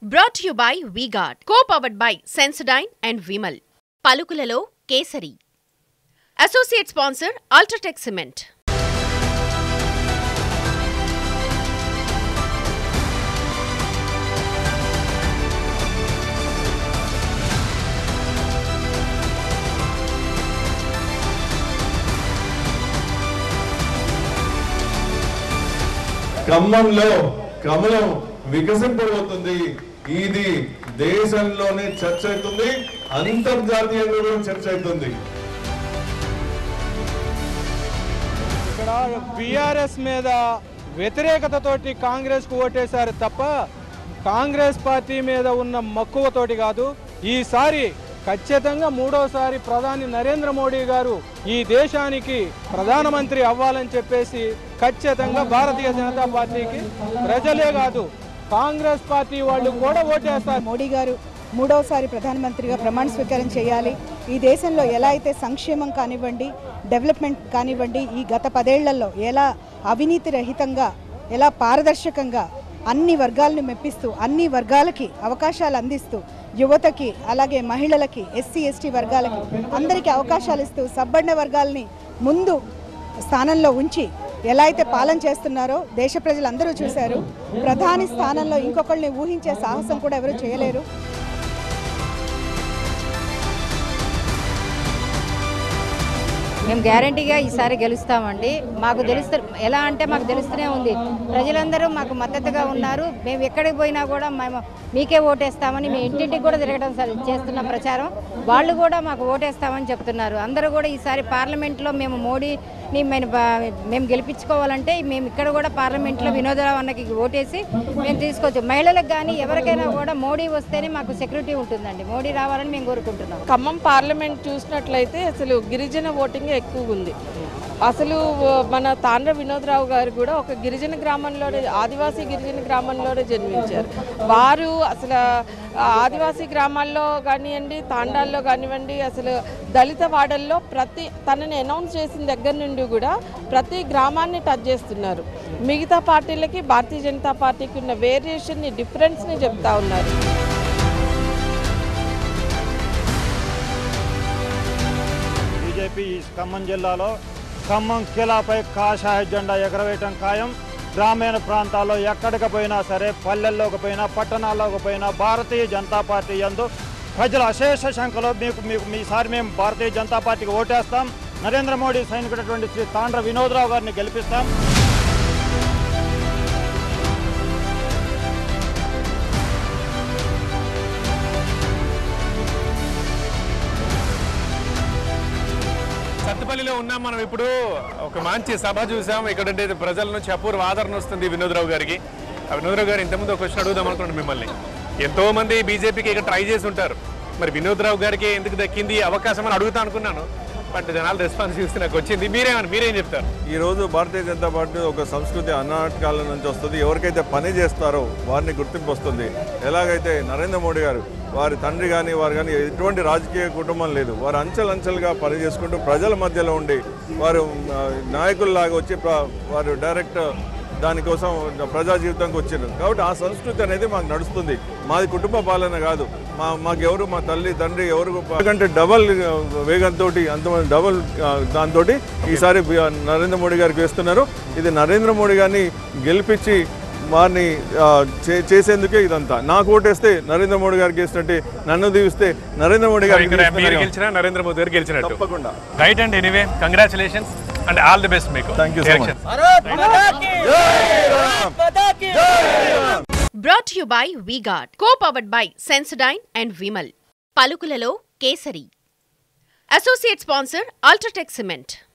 Brought you by V-Guard co powered by Sensodyne and Vimal పలుకులలో Kesari associate sponsor UltraTech cement ఖమ్మంలో కమలం వికసింపబోతుంది ఇది దేశంలోనే చర్చ అవుతుంది అంతర్జాతీయంగా కూడా చర్చ అవుతుంది ఇక్కడ బీఆర్ఎస్ మీద వ్యతిరేకతతోటి కాంగ్రెస్కు ఓటేశారు తప్ప కాంగ్రెస్ పార్టీ మీద ఉన్న మక్కువతోటి కాదు ఈసారి ఖచ్చితంగా మూడోసారి ప్రధాని నరేంద్ర మోడీ గారు ఈ దేశానికి ప్రధానమంత్రి అవ్వాలని చెప్పేసి ఖచ్చితంగా భారతీయ జనతా పార్టీకి ప్రజలే కాదు కాంగ్రెస్ పార్టీ వాళ్ళు కూడా ఓటేస్తారు మోడీ గారు మూడవసారి ప్రధానమంత్రిగా ప్రమాణ స్వీకారం చేయాలి ఈ దేశంలో ఎలా అయితే సంక్షేమం కానివ్వండి డెవలప్మెంట్ కానివ్వండి ఈ గత పదేళ్లలో ఎలా అవినీతి రహితంగా ఎలా పారదర్శకంగా అన్ని వర్గాలను మెప్పిస్తూ అన్ని వర్గాలకి అవకాశాలు అందిస్తూ యువతకి అలాగే మహిళలకి ఎస్సీ ఎస్టీ వర్గాలకి అందరికీ అవకాశాలు ఇస్తూ సబ్బన్న వర్గాల్ని ముందు స్థానంలో ఉంచి ఎలా అయితే పాలన చేస్తున్నారో దేశ ప్రజలందరూ చూశారు ప్రధాని స్థానంలో ఇంకొకళ్ళని ఊహించే సాహసం కూడా ఎవరు చేయలేరు మేము గ్యారంటీగా ఈసారి గెలుస్తామండి మాకు తెలుస్తు ఎలా అంటే మాకు తెలుస్తూనే ఉంది ప్రజలందరూ మాకు మద్దతుగా ఉన్నారు మేము ఎక్కడికి పోయినా కూడా మేము మీకే ఓటేస్తామని మేము ఇంటింటికి కూడా తిరగడం స- చేస్తున్న ప్రచారం వాళ్ళు కూడా మాకు ఓటేస్తామని చెప్తున్నారు అందరూ కూడా ఈసారి పార్లమెంట్లో మేము మోడీని మేము బా- మేము గెలిపించుకోవాలంటే మేము ఇక్కడ కూడా పార్లమెంట్లో వినోదరావు అన్నకి ఓటేసి మేము తీసుకోవచ్చు మహిళలకు కానీ ఎవరికైనా కూడా మోడీ వస్తేనే మాకు సెక్యూరిటీ ఉంటుందండి మోడీ రావాలని మేము కోరుకుంటున్నాం ఖమ్మం పార్లమెంట్ చూసినట్లయితే అసలు గిరిజన ఓటింగ్ ఎక్కువ ఉంది అసలు మన తాండ్ర వినోద్రావు గారు కూడా ఒక గిరిజన గ్రామంలోనే ఆదివాసీ గిరిజన గ్రామంలోనే జన్మించారు వారు అసలు ఆ ఆదివాసీ గ్రామాల్లో కానివ్వండి తాండాల్లో కానివ్వండి అసలు దళిత వాడల్లో ప్రతి తనని అనౌన్స్ చేసిన దగ్గర నుండి కూడా ప్రతి గ్రామాన్ని టచ్ చేస్తున్నారు మిగతా పార్టీలకి భారతీయ జనతా పార్టీకి ఉన్న వేరియేషన్ని డిఫరెన్స్ని చెప్తా ఉన్నారు బీజేపీ ఈ ఖమ్మం జిల్లాలో ఖమ్మం కిలాపై కాషాయ జెండా ఎగరవేయటం ఖాయం గ్రామీణ ప్రాంతాల్లో ఎక్కడికి పోయినా సరే పల్లెల్లోకి పోయినా పట్టణాల్లోకి పోయినా భారతీయ జనతా పార్టీ యందు ప్రజల అశేష సంఖ్యలో మీకు మీకు మీసారి మేము భారతీయ జనతా పార్టీకి ఓటేస్తాం నరేంద్ర మోడీ సైనికుడటువంటి శ్రీ తాండ్ర వినోద్రావు గారిని గెలిపిస్తాం సత్తుపల్లిలో ఉన్నాం మనం ఇప్పుడు ఒక మంచి సభ చూసాం ఇక్కడ ఉండే ప్రజల నుంచి అపూర్వ ఆదరణ వస్తుంది వినోద్రావు గారికి ఆ వినోద్రావు గారు ఇంతకుముందు ఒక క్వశ్చన్ అడుగుదాం అనుకుంటున్నాను మిమ్మల్ని ఎంతో మంది బీజేపీకి ఇక్కడ ట్రై చేసి ఉంటారు మరి వినోద్రావు గారికి ఎందుకు దక్కింది ఈ అవకాశం అని అడుగుతా అనుకున్నాను బట్ జనాల రెస్పాన్స్ చూస్తే నాకు వచ్చింది మీరేమని మీరేం చెప్తారు ఈ రోజు భారతీయ జనతా పార్టీ ఒక సంస్కృతి అనాటకాల నుంచి వస్తుంది ఎవరికైతే పని చేస్తారో వారిని గుర్తింపు వస్తుంది ఎలాగైతే నరేంద్ర మోడీ గారు వారి తండ్రి కానీ వారు కానీ ఎటువంటి రాజకీయ కుటుంబం లేదు వారు అంచెలంచెలుగా పని చేసుకుంటూ ప్రజల మధ్యలో ఉండి వారు ఆ, నాయకుల్లాగా వచ్చి ప్ర- వారు డైరెక్ట్ దానికోసం ప్రజా జీవితంకి వచ్చారు కాబట్టి ఆ సంస్కృతి అనేది మాకు నడుస్తుంది మాది కుటుంబ పాలన కాదు మా మాకెవరు మా తల్లి తండ్రి ఎవరు ఎందుకంటే డబల్ వేగంతో అంతమంది డబల్ దాంతో ఈసారి బి- నరేంద్ర మోడీ గారికి వేస్తున్నారు ఇది నరేంద్ర మోడీ గారిని గెలిపించి వారిని ఆ, చే- చేసేందుకే ఇదంతా నాకు ఓటేస్తే నరేంద్ర మోడీ గారికి వేసినట్టే నన్ను దీవిస్తే నరేంద్ర మోడీ గారికి ఇక్కడ మీరు వేస్తున్నారు. గెలిచినా నరేంద్ర మోదీ గారు గెలిచినట్టు తప్పకుండా right and anyway congratulations and all the best మీకు Thank you so much. Brought you by V-Guard co powered by Sensodyne and Vimal పలుకులలో Kesari associate sponsor UltraTech cement